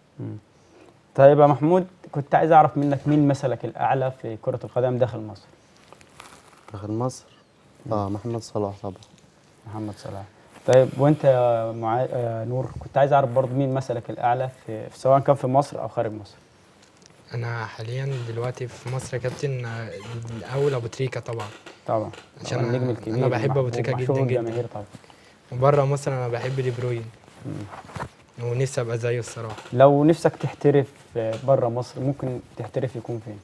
طيب يا محمود كنت عايز اعرف منك مين مثلك الاعلى في كره القدم داخل مصر داخل مصر اه محمد صلاح طبعا محمد صلاح طيب وانت يا معا... آه نور كنت عايز اعرف برضه مين مثلك الاعلى في... في سواء كان في مصر او خارج مصر انا حاليا دلوقتي في مصر يا كابتن آه، الاول ابو تريكه طبعا طبعا عشان طبعاً أنا- النجم الكبير أنا بحب أبو المحبوب، تريكة محشور جداً جداً. الجماهير طبعا وبره مصر انا بحب دي بروين ونفسي ابقى زيه الصراحه لو نفسك تحترف بره مصر ممكن تحترف يكون فين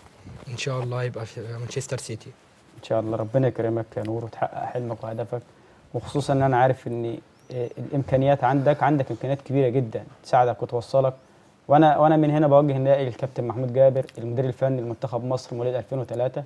ان شاء الله يبقى في مانشستر سيتي ان شاء الله ربنا يكرمك يا نور وتحقق حلمك وهدفك وخصوصا ان انا عارف ان آه، الامكانيات عندك عندك امكانيات كبيره جدا تساعدك وتوصلك وانا وانا من هنا بوجه ندائي للكابتن محمود جابر المدير الفني لمنتخب مصر مواليد 2003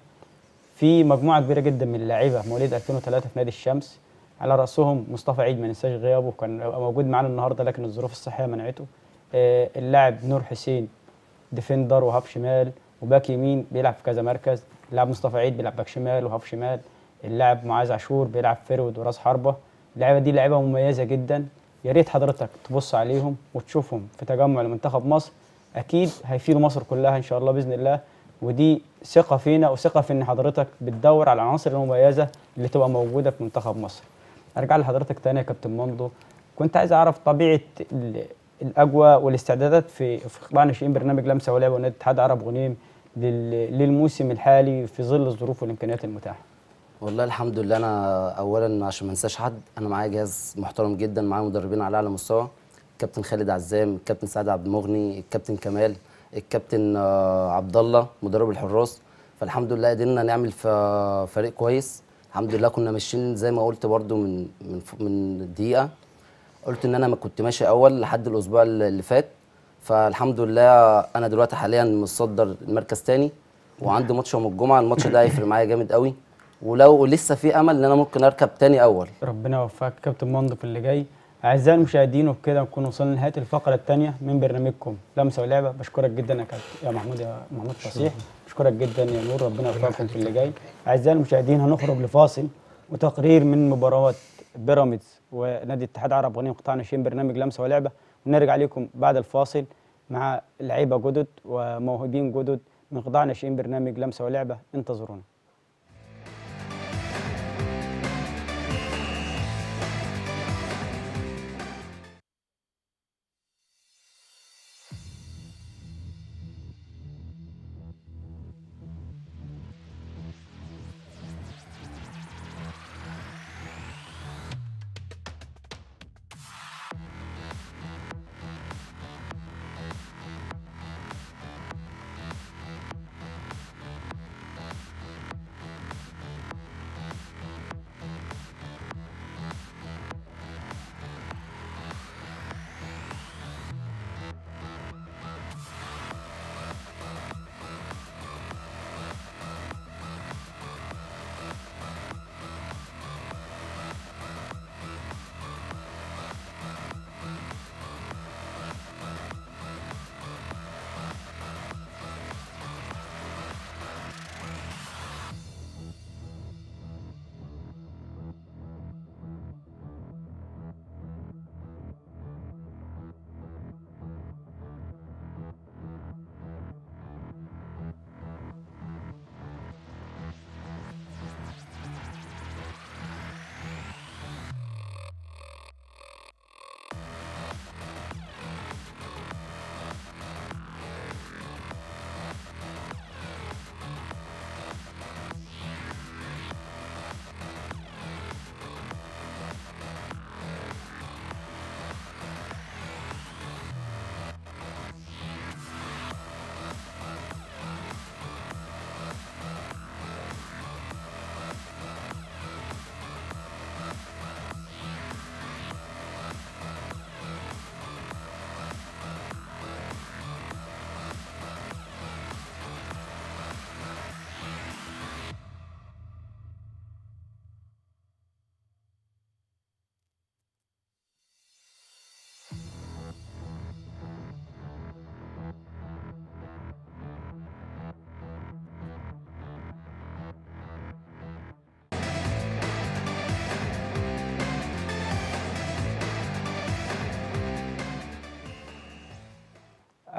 في مجموعه كبيره جدا من اللاعيبه مواليد 2003 في نادي الشمس على راسهم مصطفى عيد ما ننساش غيابه كان هيبقى موجود معانا النهارده لكن الظروف الصحيه منعته آه، اللاعب نور حسين ديفندر وهاف شمال وباك يمين بيلعب في كذا مركز اللاعب مصطفى عيد بيلعب باك شمال وهاف شمال اللاعب معاذ عاشور بيلعب فيرود وراس حربه اللعيبه دي لعيبه مميزه جدا يا ريت حضرتك تبص عليهم وتشوفهم في تجمع لمنتخب مصر اكيد هيفيدوا مصر كلها ان شاء الله باذن الله ودي ثقه فينا وثقه في ان حضرتك بتدور على العناصر المميزه اللي تبقى موجوده في منتخب مصر ارجع لحضرتك تاني يا كابتن مندو كنت عايز اعرف طبيعه ال- الاجواء والاستعدادات في في قطاع ناشئين برنامج لمسه ولعبه ونادي اتحاد عرب غنيم لل- للموسم الحالي في ظل الظروف والامكانيات المتاحه والله الحمد لله انا اولا عشان ما انساش حد انا معايا جهاز محترم جدا معايا مدربين على اعلى مستوى الكابتن خالد عزام الكابتن سعد عبد المغني الكابتن كمال الكابتن آه، عبد الله مدرب الحراس فالحمد لله قدرنا نعمل ف- فريق كويس الحمد لله كنا ماشيين زي ما قلت برضو من من ف- من دقيقه قلت ان انا ما كنت ماشي اول لحد الاسبوع اللي فات فالحمد لله انا دلوقتي حاليا متصدر المركز تاني وعندي ماتش يوم الجمعه الماتش ده هيفرق معايا جامد قوي ولو لسه في امل ان انا ممكن اركب تاني اول ربنا يوفقك كابتن مندو في اللي جاي اعزائي المشاهدين وبكده نكون وصلنا لنهايه الفقره الثانيه من برنامجكم لمسه ولعبه بشكرك جدا يا كابتن يا محمود يا محمود فصيح بشكرك جدا يا نور ربنا يوفقكم في اللي جاي اعزائي المشاهدين هنخرج لفاصل وتقرير من مباراه بيراميدز ونادي اتحاد عرب غنيم قطاع ناشئين برنامج لمسه ولعبه ونرجع لكم بعد الفاصل مع لعيبه جدد وموهوبين جدد من قطاع ناشئين برنامج لمسه ولعبه انتظرونا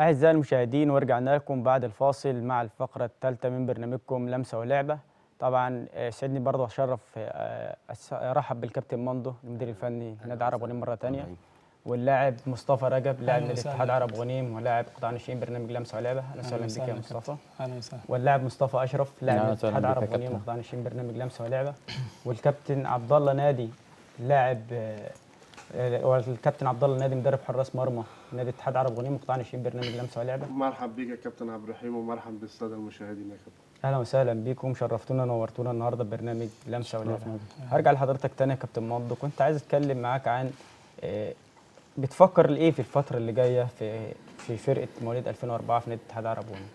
أعزائي المشاهدين ورجعنا لكم بعد الفاصل مع الفقرة الثالثة من برنامجكم لمسة ولعبة طبعا آه، سعدني برضه أشرف آه، أس- أرحب بالكابتن مندو المدير الفني نادي عرب غنيم مرة تانية واللاعب مصطفى رجب لاعب أهلا نادي وسهلا. اتحاد عرب غنيم ولاعب قطاع ناشئين برنامج لمسة ولعبة أهلا وسهلا بك يا مصطفى كابتن. اهلا وسهلا واللاعب مصطفى اشرف لاعب أهلا نادي وسهلا اتحاد بك يا عرب غنيم كابتن. وقطاع ناشئين برنامج لمسة ولعبة والكابتن عبد الله نادي لاعب آه، آه، والكابتن عبد الله نادي مدرب حراس مرمى نادي اتحاد عرب غنيم وقطاع ناشئين برنامج لمسة ولعبة مرحب بيك يا كابتن عبد الرحيم ومرحب بالساده المشاهدين يا كابتن اهلا وسهلا بيكم شرفتونا ونورتونا النهارده ببرنامج لمسه ولعبه هرجع لحضرتك تاني يا كابتن مندو كنت عايز اتكلم معاك عن آه، بتفكر لايه في الفتره اللي جايه في في فرقه مواليد 2004 في نادي اتحاد عرب غنيم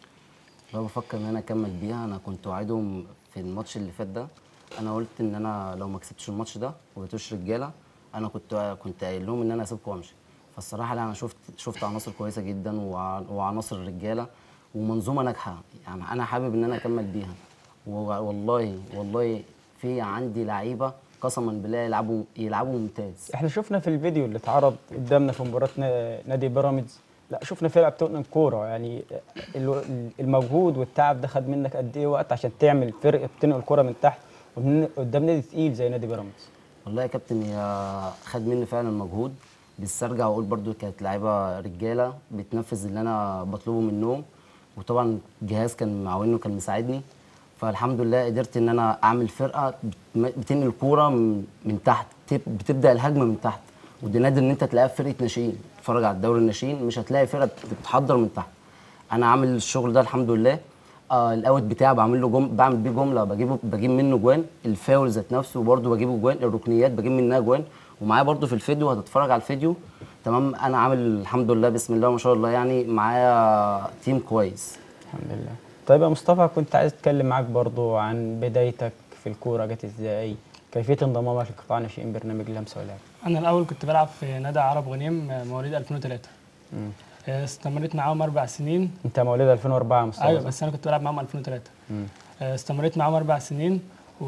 لو بفكر ان انا اكمل بيها انا كنت وعدهم في الماتش اللي فات ده انا قلت ان انا لو ما كسبتش الماتش ده وبقيتوش رجاله انا كنت كنت قايل لهم ان انا اسيبكم وامشي فالصراحه لا انا شفت شفت عناصر كويسه جدا وع- وعناصر رجاله ومنظومه ناجحه يعني انا حابب ان انا اكمل بيها و- والله والله في عندي لعيبه قسما بالله يلعبوا يلعبوا ممتاز احنا شفنا في الفيديو اللي اتعرض قدامنا في مباراه نا- نادي بيراميدز لا شفنا فرقه بتنقل كوره يعني ال- المجهود والتعب ده خد منك قد ايه وقت عشان تعمل فرقه بتنقل كوره من تحت ومن- قدام نادي تقيل زي نادي بيراميدز والله يا كابتن هي خد مني فعلا مجهود بس ارجع واقول برضو كانت لعيبه رجاله بتنفذ اللي انا بطلبه منهم وطبعا الجهاز كان معاوني وكان مساعدني فالحمد لله قدرت ان انا اعمل فرقه بت- بتنقل الكوره من من تحت بتب- بتبدا الهجمه من تحت ودي نادر ان انت تلاقيها في فرقه ناشئين تتفرج على الدوري الناشئين مش هتلاقي فرقه بت- بتحضر من تحت انا عامل الشغل ده الحمد لله آه الاوت بتاعي بعمل له جم... بعمل بيه جمله بجيبه بجيب منه جوان الفاول ذات نفسه برده بجيبه جوان الركنيات بجيب منها جوان ومعايا برده في الفيديو هتتفرج على الفيديو تمام انا عامل الحمد لله بسم الله ما شاء الله يعني معايا تيم كويس الحمد لله طيب يا مصطفى كنت عايز اتكلم معاك برضو عن بدايتك في الكوره جت ازاي كيفيه انضمامك لقطاع ناشئين برنامج لمسه ولعبه انا الاول كنت بلعب في نادي عرب غنيم آه، مواليد 2003 آه، استمريت معاهم اربع سنين انت مواليد 2004 يا مصطفى ايوه صح؟ بس انا كنت بلعب معاهم 2003 آه، استمريت معاهم اربع سنين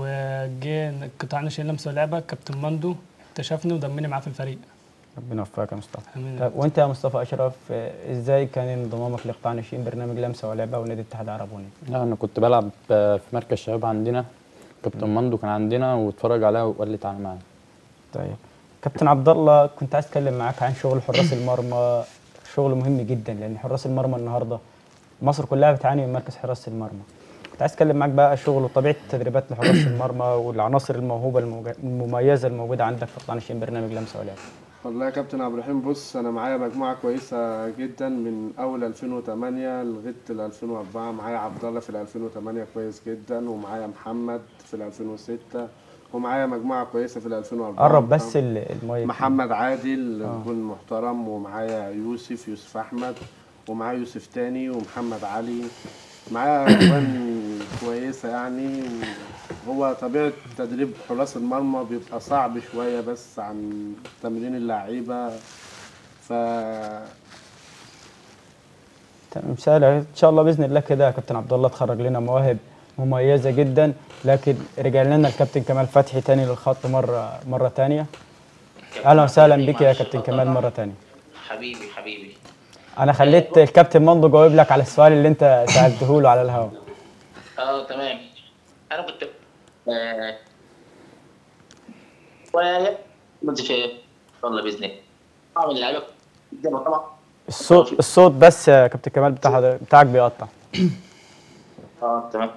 وجه قطاع ناشئين لمسه ولعبه كابتن مندو اكتشفني وضمني معاه في الفريق ربنا يوفقك يا مصطفى امين طيب وانت يا مصطفى اشرف آه، ازاي كان انضمامك لقطاع ناشئين برنامج لمسه ولعبه ونادي اتحاد عرب غنيم لا انا كنت بلعب آه، في مركز شباب عندنا كابتن مندو كان عندنا واتفرج عليها وقال لي تعالى معايا طيب كابتن عبد الله كنت عايز اتكلم معاك عن شغل حراس المرمى شغل مهم جدا لان حراس المرمى النهارده مصر كلها بتعاني من مركز حراسه المرمى كنت عايز اتكلم معاك بقى شغل وطبيعه التدريبات لحراس المرمى والعناصر الموهوبه الموج- المميزه الموجوده عندك في قطاع ناشئين برنامج لمسه ولعبه والله يا كابتن عبد الرحيم بص انا معايا مجموعه كويسه جدا من اول 2008 لغايه ال 2004 معايا عبد الله في ال 2008 كويس جدا ومعايا محمد في ال 2006 ومعايا مجموعه كويسه في ال 2004 قرب بس ال- المايك محمد عادل جون محترم ومعايا يوسف يوسف احمد ومعايا يوسف تاني ومحمد علي معايا اجوان كويسه يعني هو طبيعه تدريب حراس المرمى بيبقى صعب شويه بس عن تمرين اللعيبه ف تمام سهل ان شاء الله باذن الله كده يا كابتن عبد الله تخرج لنا مواهب مميزه جدا لكن رجع لنا الكابتن كمال فتحي تاني للخط مره مره تانية اهلا وسهلا بك يا كابتن كمال مره تانية حبيبي حبيبي انا خليت الكابتن مندو جاوب لك على السؤال اللي انت سالته له على الهواء اه تمام انا كنت آه، و- كنت في والله باذن الله طبعا من اللعيبه جدا طبعا الصوت الصوت بس يا كابتن كمال بتاع حضرتك- بتاعك بيقطع اه تمام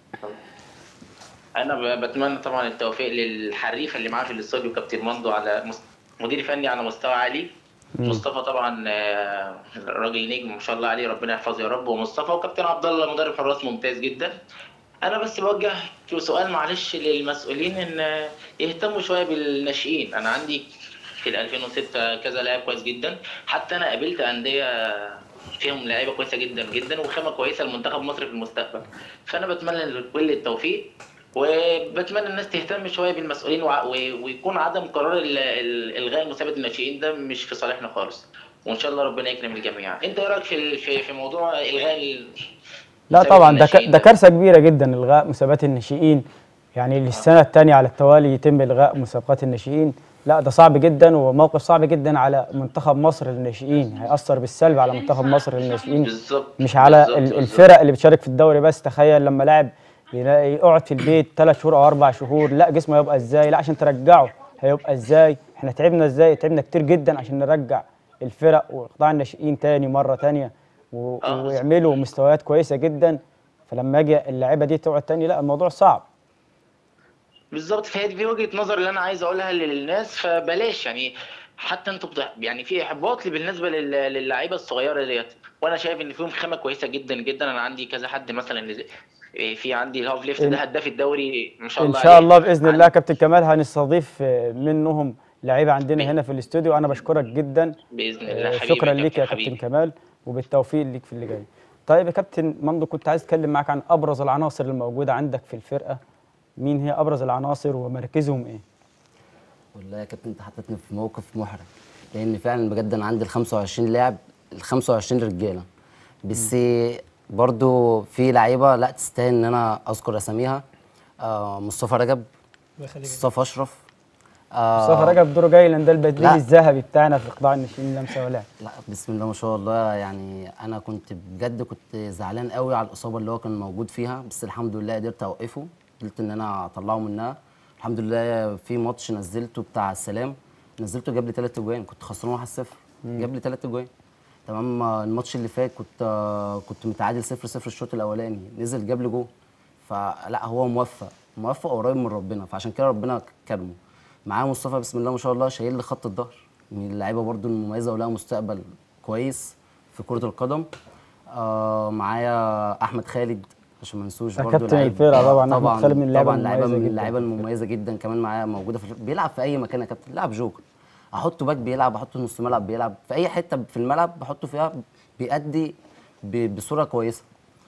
انا ب- بتمنى طبعا التوفيق للحريفه اللي معاه في الاستوديو كابتن مندو على مس- مدير فني على مستوى عالي مصطفى طبعا آه، راجل نجم ما شاء الله عليه ربنا يحفظه يا رب ومصطفى وكابتن عبد الله مدرب حراس ممتاز جدا انا بس بوجه سؤال معلش للمسؤولين ان يهتموا شويه بالناشئين انا عندي في ال 2006 كذا لاعب كويس جدا حتى انا قابلت انديه فيهم لعيبه كويسه جدا جدا وخامه كويسه لمنتخب مصر في المستقبل فانا بتمنى لكل التوفيق وبتمنى الناس تهتم شويه بالمسؤولين وع- و- ويكون عدم قرار ال- ال- الغاء مسابقه الناشئين ده مش في صالحنا خالص وان شاء الله ربنا يكرم الجميع انت ايه رايك في ال- في في موضوع الغاء ال- لا مسابقة طبعا ده ك- الناشئين ده كارثه كبيره جدا الغاء مسابقات الناشئين يعني للسنه الثانيه على التوالي يتم الغاء مسابقات الناشئين لا ده صعب جدا وموقف صعب جدا على منتخب مصر للناشئين هيأثر بالسلب على منتخب مصر للناشئين بالظبط مش على بالظبط، ال- بالظبط. الفرق اللي بتشارك في الدوري بس تخيل لما لاعب يلاقي يقعد في البيت ثلاث شهور او اربع شهور لا جسمه هيبقى ازاي لا عشان ترجعه هيبقى ازاي احنا تعبنا ازاي تعبنا كتير جدا عشان نرجع الفرق وقطاع الناشئين تاني مره تانية و... آه. ويعملوا مستويات كويسه جدا فلما اجي اللعيبه دي تقعد تاني لا الموضوع صعب بالظبط فهي دي وجهة نظر اللي انا عايز اقولها للناس فبلاش يعني حتى انتوا بتح... يعني في احباط بالنسبه لل... للعيبه الصغيره ديت وانا شايف ان فيهم خامه كويسه جدا جدا انا عندي كذا حد مثلا اللي زي- إيه، في عندي الهاف ليفت إن- ده هداف الدوري ما شاء ان الله شاء عليه. الله باذن الله عندي- كابتن كمال هنستضيف آه، منهم لعيبه عندنا هنا في الاستوديو انا بشكرك جدا باذن آه، الله حبيبي شكرا ليك يا حبيبي. كابتن كمال وبالتوفيق ليك في اللي جاي طيب يا كابتن مندو كنت عايز اتكلم معاك عن ابرز العناصر الموجوده عندك في الفرقه مين هي ابرز العناصر ومراكزهم ايه والله يا كابتن انت حطيتني في موقف محرج لان فعلا بجد انا عندي ال 25 لاعب ال 25 رجاله بس برضو في لعيبه لا تستاهل ان انا اذكر اساميها آه مصطفى رجب مصطفى اشرف آه مصطفى رجب دوره جاي لان ده البديل لا. الذهبي بتاعنا في قطاع الناشئين لمسه ولا لا بسم الله ما شاء الله يعني انا كنت بجد كنت زعلان قوي على الاصابه اللي هو كان موجود فيها بس الحمد لله قدرت اوقفه قدرت ان انا اطلعه منها الحمد لله في ماتش نزلته بتاع السلام نزلته جاب لي ثلاث اجوان كنت خسران 1-0 جاب لي ثلاث اجوان تمام آه، الماتش اللي فات كنت آه، كنت متعادل 0-0 الشوط الاولاني نزل جاب لي جول فلا هو موفق موفق وقريب من ربنا فعشان كده ربنا كرمه معاه مصطفى بسم الله ما شاء الله شايل لي خط الظهر من اللعيبه برضو المميزه ولها مستقبل كويس في كره القدم آه معايا احمد خالد عشان ما ننسوش ده برضو كابتن لعيب- الفرقة طبعاً، أحمد طبعا خالد من اللعيبة طبعا لعيبه المميزة من جداً. اللعيبه المميزه جدا كمان معايا موجوده في الفرقة. بيلعب في اي مكان يا كابتن لاعب جوكر احطه باك بيلعب احطه نص ملعب بيلعب في اي حته في الملعب بحطه فيها بيأدي ب- بصوره كويسه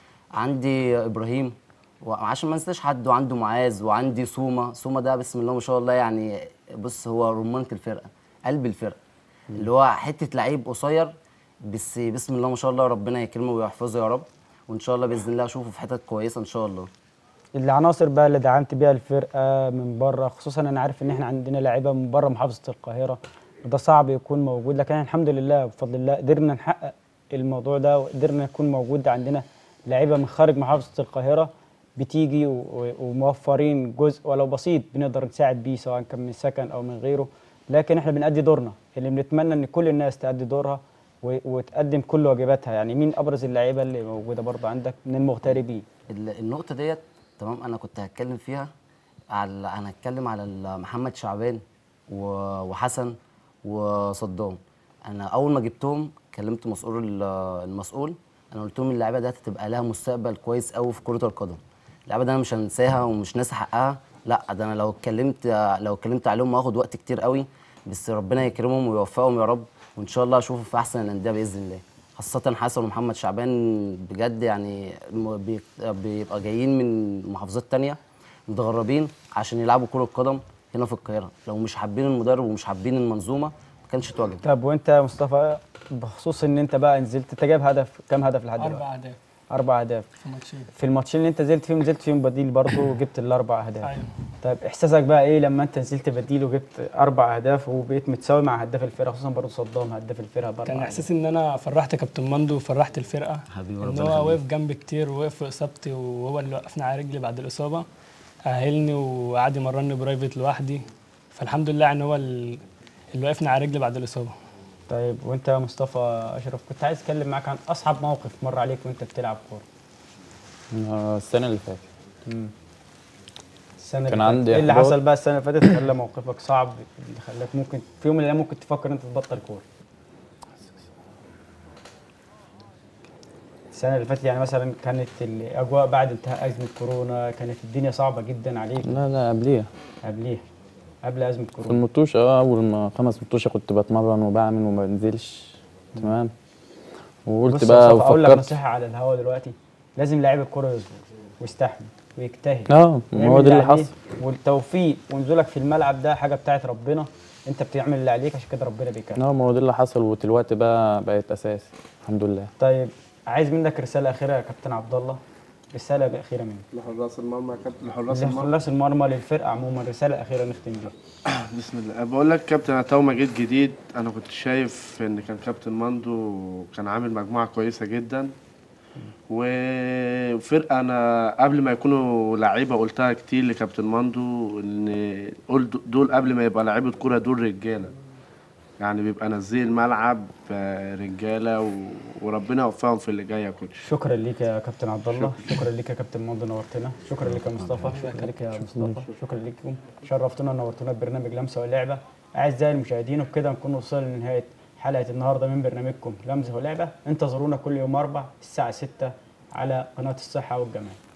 عندي ابراهيم وعشان ما انساش حد وعنده معاذ وعندي سوما سوما ده بسم الله ما شاء الله يعني بص هو رمانة الفرقه قلب الفرقه اللي هو حته لعيب قصير بس بسم الله ما شاء الله ربنا يكرمه ويحفظه يا رب وان شاء الله باذن الله اشوفه في حتت كويسه ان شاء الله العناصر بقى اللي دعمت بيها الفرقه من بره خصوصا انا عارف ان احنا عندنا لعيبه من بره محافظه القاهره وده صعب يكون موجود لكن الحمد لله بفضل الله قدرنا نحقق الموضوع ده وقدرنا يكون موجود عندنا لعيبه من خارج محافظه القاهره بتيجي و- و- وموفرين جزء ولو بسيط بنقدر نساعد بيه سواء كان من سكن او من غيره لكن احنا بنأدي دورنا اللي بنتمنى ان كل الناس تأدي دورها و- وتقدم كل واجباتها يعني مين ابرز اللعيبه اللي موجوده برضه عندك من المغتربين ال- النقطة ديت تمام أنا كنت هتكلم فيها على أنا هتكلم على ال- محمد شعبان و- وحسن وصدام أنا أول ما جبتهم كلمت مسؤول ال- المسؤول أنا قلت لهم اللعيبة ديت هتبقى لها مستقبل كويس قوي في كرة القدم اللعيبة دي أنا مش هنساها ومش ناسي حقها لا ده أنا لو اتكلمت لو اتكلمت عليهم هاخد وقت كتير قوي بس ربنا يكرمهم ويوفقهم يا رب وإن شاء الله أشوفهم في أحسن الأندية بإذن الله خاصة حسن ومحمد شعبان بجد يعني م- بي- بيبقى جايين من محافظات تانية متغربين عشان يلعبوا كرة قدم هنا في القاهرة لو مش حابين المدرب ومش حابين المنظومة ما كانش اتواجد طب وانت يا مصطفى بخصوص ان انت بقى نزلت انت جايب هدف كام هدف لحد دلوقتي؟ اربع اهداف اربع اهداف في ماتشين في الماتشين اللي انت نزلت فيهم نزلت فيهم بديل برضه وجبت الاربع اهداف ايوه طيب احساسك بقى ايه لما انت نزلت بديل وجبت اربع اهداف وبقيت متساوي مع هداف الفرقه خصوصا برضه صدام هداف الفرقه باربع كان أهداف. احساسي ان انا فرحت كابتن مندو وفرحت الفرقه حبيبي ان ربنا هو يخليك. وقف جنبي كتير ووقف في اصابتي وهو اللي وقفني على رجلي بعد الاصابه اهلني وقعد يمرني برايفت لوحدي فالحمد لله يعني هو ال- اللي وقفني على رجلي بعد الاصابه طيب وانت يا مصطفى اشرف كنت عايز اتكلم معاك عن اصعب موقف مر عليك وانت بتلعب كوره آه، السنة اللي فاتت السنه كان اللي فاتت. عندي ايه اللي إحباط. حصل بقى السنه اللي فاتت خلى موقفك صعب اللي خلاك ممكن في يوم من الايام ممكن تفكر انت تبطل كوره السنه اللي فاتت يعني مثلا كانت الاجواء بعد انتهاء ازمه كورونا كانت الدنيا صعبه جدا عليك لا لا قبليها قبليها قبل ازمه في كورونا المطوشة اه أول ما خمس مطوشة كنت بتمرن وبعمل وما بنزلش تمام وقلت بص بقى يا مصطفى، اقول لك وفكرت نصيحه على الهوا دلوقتي لازم لاعب الكوره يصبر ويستحمل ويجتهد اه ما هو ويعمل ده اللي عليه، حصل والتوفيق ونزولك في الملعب ده حاجه بتاعت ربنا انت بتعمل اللي عليك عشان كده ربنا بيكرمك اه ما هو ده اللي حصل ودلوقتي بقى بقت أساسي الحمد لله طيب عايز منك رساله اخيره يا كابتن عبد الله رساله اخيره منك لحراس المرمى يا كابتن لحراس المرمى لحراس المرمى للفرقه عموما رساله اخيره نختم بيها بسم الله بقول لك كابتن انا تو ما جيت جديد انا كنت شايف ان كان كابتن ماندو كان عامل مجموعه كويسه جدا وفرقه انا قبل ما يكونوا لعيبه قلتها كتير لكابتن ماندو ان قول دول قبل ما يبقى لعيبه كوره دول رجاله يعني بيبقى نازلين الملعب آه، رجاله و... وربنا يوفقهم في اللي جاي يا كوتش شكرا ليك يا كابتن عبد الله شكرا ليك يا كابتن مندو نورتنا شكرا ليك يا مصطفى شكرا ليك يا مصطفى شكرا ليكم شرفتونا ونورتونا ببرنامج لمسه ولعبه اعزائي المشاهدين وبكده نكون وصلنا لنهايه حلقه النهارده من برنامجكم لمسه ولعبه انتظرونا كل يوم اربع الساعه 6 على قناه الصحه والجمال